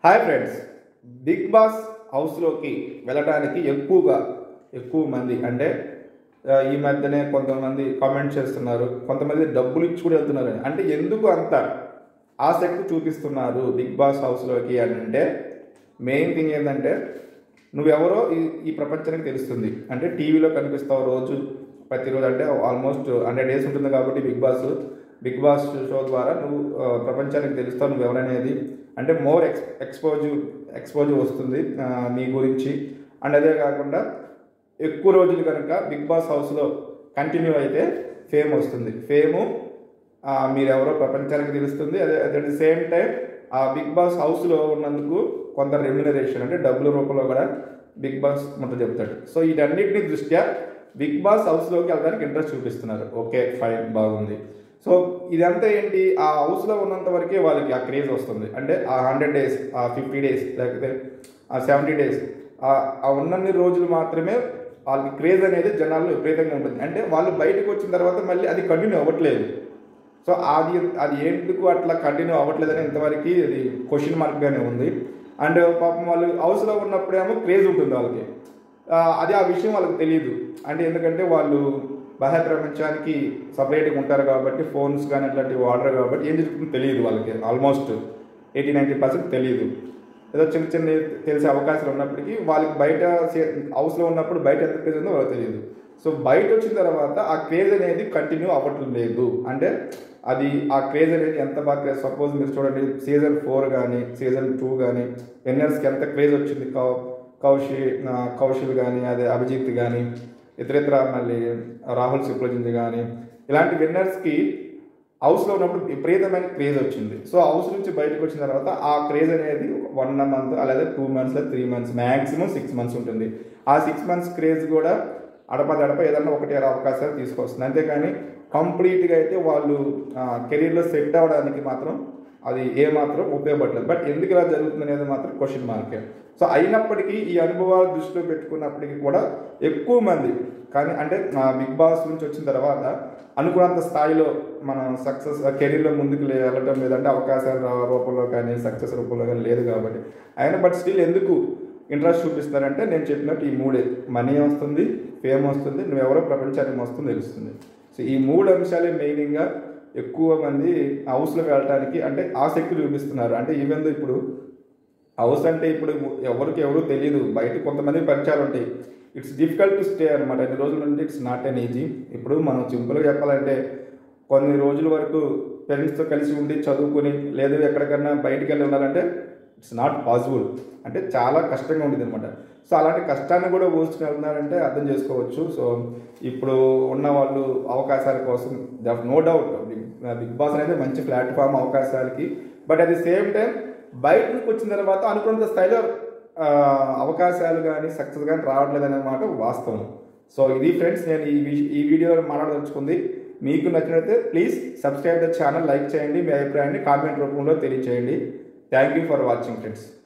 hi friends big boss హౌస్లోకి వెళ్ళడానికి ఎక్కువగా ఎక్కువ మంది అంటే ఆ, ఈ మధ్యనే కొంతమంది కామెంట్ చేస్తున్నారు కొంతమంది డబ్బులు ఇచ్చి కూడా వెళ్తున్నారు అంటే ఎందుకు అంత ఆసక్తి చూపిస్తున్నారు బిగ్ బాస్ హౌస్లోకి అని అంటే మెయిన్ థింగ్ ఏంటంటే నువ్వెవరో ఈ ఈ ప్రపంచానికి తెలుస్తుంది అంటే టీవీలో కనిపిస్తావు రోజు ప్రతిరోజు అంటే ఆల్మోస్ట్ హండ్రెడ్ డేస్ ఉంటుంది కాబట్టి Big Boss Big Boss show ద్వారా నువ్వు ఆ, ప్రపంచానికి తెలుస్తావు నువ్వు ఎవరనేది అంటే మోర్ ఎక్స్ ఎక్స్పోజు ఎక్స్పోజ్ వస్తుంది ఆ, నీ గురించి అండ్ అదే కాకుండా ఎక్కువ రోజులు కనుక బిగ్ బాస్ హౌస్లో కంటిన్యూ అయితే ఫేమ్ వస్తుంది ఫేము ఆ, మీరెవరో ప్రపంచానికి తెలుస్తుంది అదే అట్ ది సేమ్ టైం ఆ బిగ్ బాస్ హౌస్లో ఉన్నందుకు కొంత రెమ్యునరేషన్ అంటే డబ్బుల రూపంలో కూడా బిగ్ బాస్ మొత్తం చెప్తాడు సో వీటన్నిటిని దృష్ట్యా బిగ్ బాస్ హౌస్లోకి వెళ్ళడానికి ఇంట్రెస్ట్ చూపిస్తున్నారు ఓకే ఫైన్ బాగుంది సో ఇదంతా ఏంటి ఆ హౌస్లో ఉన్నంత వరకే వాళ్ళకి ఆ క్రేజ్ వస్తుంది అంటే ఆ హండ్రెడ్ డేస్ ఆ ఫిఫ్టీ డేస్ లేకపోతే ఆ సెవెంటీ డేస్ ఆ ఉన్నన్ని రోజులు మాత్రమే వాళ్ళకి క్రేజ్ అనేది జనాల్లో విపరీతంగా ఉంటుంది అంటే వాళ్ళు బయటకు వచ్చిన తర్వాత మళ్ళీ అది కంటిన్యూ అవ్వట్లేదు సో అది అది ఎందుకు అట్లా కంటిన్యూ అవ్వట్లేదని ఇంతవరకు అది క్వశ్చన్ మార్క్గానే ఉంది అండ్ పాపం వాళ్ళు హౌస్లో ఉన్నప్పుడేమో క్రేజ్ ఉంటుంది వాళ్ళకి ఆ, అది ఆ విషయం వాళ్ళకి తెలియదు అంటే ఎందుకంటే వాళ్ళు బాహ్య ప్రపంచానికి సపరేట్గా ఉంటారు కాబట్టి ఫోన్స్ కానీ అట్లాంటివి వాడరు కాబట్టి ఏం జరుగుతుందో తెలియదు వాళ్ళకి ఆల్మోస్ట్ ఎయిటీ నైంటీ పర్సెంట్ తెలియదు ఏదో చిన్న చిన్న తెలిసే అవకాశాలు ఉన్నప్పటికీ వాళ్ళకి బయట సే- హౌస్లో ఉన్నప్పుడు బయట ఎంత క్రేజ్ ఉందో వాళ్ళకి తెలియదు సో బయట వచ్చిన తర్వాత ఆ క్రేజ్ అనేది కంటిన్యూ అవ్వటం లేదు అంటే అది ఆ క్రేజ్ అనేది ఎంత బాగా క్రేజ్ సపోజ్ మీరు చూడండి సీజన్ ఫోర్ కానీ సీజన్ టూ కానీ విన్నర్స్కి ఎంత క్రేజ్ వచ్చింది కౌ కౌశి ఆ, కౌశల్ కానీ అదే అభిజిత్ కానీ ఇతరితర మళ్ళీ రాహుల్ సుప్రజిత్ కానీ ఇలాంటి విన్నర్స్కి హౌస్లో ఉన్నప్పుడు విపరీతమైన క్రేజ్ వచ్చింది సో హౌస్ నుంచి బయటకు వచ్చిన తర్వాత ఆ క్రేజ్ అనేది వన్ మంత్ అలాగే two months three months maximum six months ఉంటుంది ఆ సిక్స్ మంత్స్ క్రేజ్ కూడా అడప దడప ఏదన్నా ఒకటి అర అవకాశాలు తీసుకొస్తుంది అంతేకాని కంప్లీట్గా అయితే వాళ్ళు కెరీర్లో సెట్ అవ్వడానికి మాత్రం అది ఏ మాత్రం ఉపయోగపడలేదు బట్ ఎందుకు ఇలా జరుగుతుంది అనేది మాత్రం క్వశ్చన్ మార్కే సో అయినప్పటికీ ఈ అనుభవాలు దృష్టిలో పెట్టుకున్నప్పటికీ కూడా ఎక్కువ మంది కానీ అంటే ఆ, బిగ్ బాస్ నుంచి వచ్చిన తర్వాత అనుకున్నంత స్థాయిలో మనం సక్సెస్ కెరీర్లో ముందుకు లే- వెళ్ళటం లేదంటే అవకాశాల రా- రూపంలో కానీ సక్సెస్ రూపంలో కానీ లేదు కాబట్టి అయినా బట్ స్టిల్ ఎందుకు ఇంట్రెస్ట్ చూపిస్తారంటే నేను చెప్పినట్టు ఈ మూడే మనీ వస్తుంది ఫేమ్ వస్తుంది నువ్వెవరో ప్రపంచానికి వస్తుంది తెలుస్తుంది సో ఈ మూడు అంశాలే మెయిన్గా ఎక్కువ మంది హౌస్లోకి వెళ్ళటానికి అంటే ఆసక్తి చూపిస్తున్నారు అంటే ఈవెన్ ఇప్పుడు హౌస్ అంటే ఇప్పుడు ఎవరికి ఎవరు తెలియదు బయట కొంతమంది పరిచయాలు ఉంటాయి ఇట్స్ డిఫికల్ట్ టు స్టే అనమాట ఎన్ని రోజుల నుండి ఇట్స్ నాట్ అన్ ఈజీ ఇప్పుడు మనం సింపుల్గా చెప్పాలంటే కొన్ని రోజుల వరకు పేరెంట్స్తో కలిసి ఉండి చదువుకుని లేదు ఎక్కడికన్నా బయటికి వెళ్ళి ఉండాలంటే ఇట్స్ నాట్ పాసిబుల్ అంటే చాలా కష్టంగా ఉండేది అనమాట సో అలాంటి కష్టాన్ని కూడా ఊర్చుకుని వెళ్తున్నారంటే అర్థం చేసుకోవచ్చు సో ఇప్పుడు ఉన్న వాళ్ళు అవకాశాల కోసం నో డౌట్ బిగ్ బాస్ అనేది మంచి ప్లాట్ఫామ్ అవకాశాలకి but at the same time బయటకు వచ్చిన తర్వాత అనుకున్నంత స్థాయిలో ఆ, అవకాశాలు కానీ సక్సెస్ కానీ రావట్లేదు అన్నమాట వాస్తవం సో ఇది ఫ్రెండ్స్ నేను ఈ వి- ఈ వీడియోలో మాట్లాడదలుచుకుంది మీకు నచ్చినట్లయితే please subscribe the channel like చేయండి మీ అభిప్రాయాన్ని కామెంట్ రూపంలో తెలియచేయండి thank you for watching friends